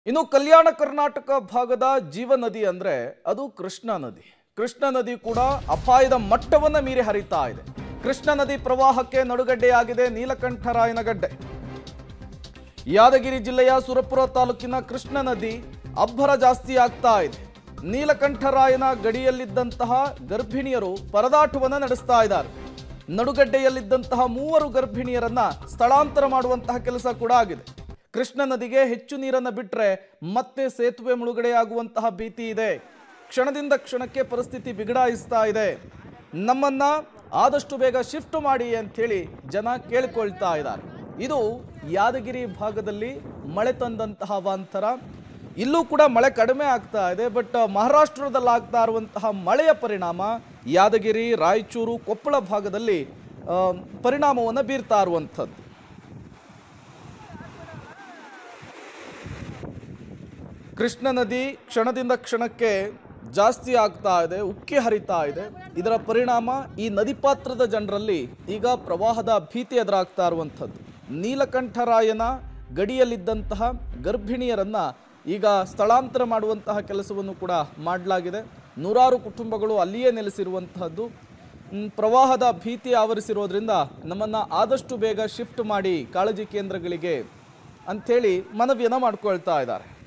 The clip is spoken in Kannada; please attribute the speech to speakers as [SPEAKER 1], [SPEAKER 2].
[SPEAKER 1] ಇನ್ನು ಕಲ್ಯಾಣ ಕರ್ನಾಟಕ ಭಾಗದ ಜೀವ ನದಿ ಅಂದ್ರೆ ಅದು ಕೃಷ್ಣಾ ನದಿ ಕೃಷ್ಣಾ ನದಿ ಕೂಡ ಅಪಾಯದ ಮಟ್ಟವನ್ನ ಮೀರಿ ಹರಿತಾ ಇದೆ ಕೃಷ್ಣಾ ನದಿ ಪ್ರವಾಹಕ್ಕೆ ನಡುಗಡ್ಡೆಯಾಗಿದೆ ನೀಲಕಂಠರಾಯನಗಡ್ಡೆ ಯಾದಗಿರಿ ಜಿಲ್ಲೆಯ ಸುರಪುರ ತಾಲೂಕಿನ ಕೃಷ್ಣ ನದಿ ಅಬ್ಬರ ಜಾಸ್ತಿ ಆಗ್ತಾ ಇದೆ ನೀಲಕಂಠರಾಯನ ಗಡಿಯಲ್ಲಿದ್ದಂತಹ ಗರ್ಭಿಣಿಯರು ಪರದಾಟವನ್ನ ನಡೆಸ್ತಾ ಇದ್ದಾರೆ ನಡುಗಡ್ಡೆಯಲ್ಲಿದ್ದಂತಹ ಮೂವರು ಗರ್ಭಿಣಿಯರನ್ನ ಸ್ಥಳಾಂತರ ಮಾಡುವಂತಹ ಕೆಲಸ ಕೂಡ ಆಗಿದೆ ಕೃಷ್ಣ ನದಿಗೆ ಹೆಚ್ಚು ನೀರನ್ನ ಬಿಟ್ರೆ ಮತ್ತೆ ಸೇತುವೆ ಮುಳುಗಡೆಯಾಗುವಂತಹ ಭೀತಿ ಇದೆ ಕ್ಷಣದಿಂದ ಕ್ಷಣಕ್ಕೆ ಪರಿಸ್ಥಿತಿ ಬಿಗಡಾಯಿಸ್ತಾ ಇದೆ ನಮ್ಮನ್ನ ಆದಷ್ಟು ಬೇಗ ಶಿಫ್ಟ್ ಮಾಡಿ ಅಂಥೇಳಿ ಜನ ಕೇಳಿಕೊಳ್ತಾ ಇದ್ದಾರೆ ಇದು ಯಾದಗಿರಿ ಭಾಗದಲ್ಲಿ ಮಳೆ ತಂದಂತಹ ಅವಾಂತರ ಇಲ್ಲೂ ಕೂಡ ಮಳೆ ಕಡಿಮೆ ಆಗ್ತಾ ಇದೆ ಬಟ್ ಮಹಾರಾಷ್ಟ್ರದಲ್ಲಿ ಆಗ್ತಾ ಇರುವಂತಹ ಮಳೆಯ ಪರಿಣಾಮ ಯಾದಗಿರಿ ರಾಯಚೂರು ಕೊಪ್ಪಳ ಭಾಗದಲ್ಲಿ ಆ, ಪರಿಣಾಮವನ್ನು ಬೀರ್ತಾ ಇರುವಂಥದ್ದು ಕೃಷ್ಣ ನದಿ ಕ್ಷಣದಿಂದ ಕ್ಷಣಕ್ಕೆ ಜಾಸ್ತಿ ಆಗ್ತಾ ಇದೆ ಉಕ್ಕಿ ಹರಿತಾ ಇದೆ ಇದರ ಪರಿಣಾಮ ಈ ನದಿ ಪಾತ್ರದ ಜನರಲ್ಲಿ ಈಗ ಪ್ರವಾಹದ ಭೀತಿ ಎದುರಾಗ್ತಾ ಇರುವಂಥದ್ದು ನೀಲಕಂಠರಾಯನ ಗಡಿಯಲ್ಲಿದ್ದಂತಹ ಗರ್ಭಿಣಿಯರನ್ನ ಈಗ ಸ್ಥಳಾಂತರ ಮಾಡುವಂತಹ ಕೆಲಸವನ್ನು ಕೂಡ ಮಾಡಲಾಗಿದೆ ನೂರಾರು ಕುಟುಂಬಗಳು ಅಲ್ಲಿಯೇ ನೆಲೆಸಿರುವಂತಹದ್ದು ಮ್, ಪ್ರವಾಹದ ಭೀತಿ ಆವರಿಸಿರೋದ್ರಿಂದ ನಮ್ಮನ್ನು ಆದಷ್ಟು ಬೇಗ ಶಿಫ್ಟ್ ಮಾಡಿ ಕಾಳಜಿ ಕೇಂದ್ರಗಳಿಗೆ ಅಂಥೇಳಿ ಮನವಿಯನ್ನು ಮಾಡ್ಕೊಳ್ತಾ ಇದ್ದಾರೆ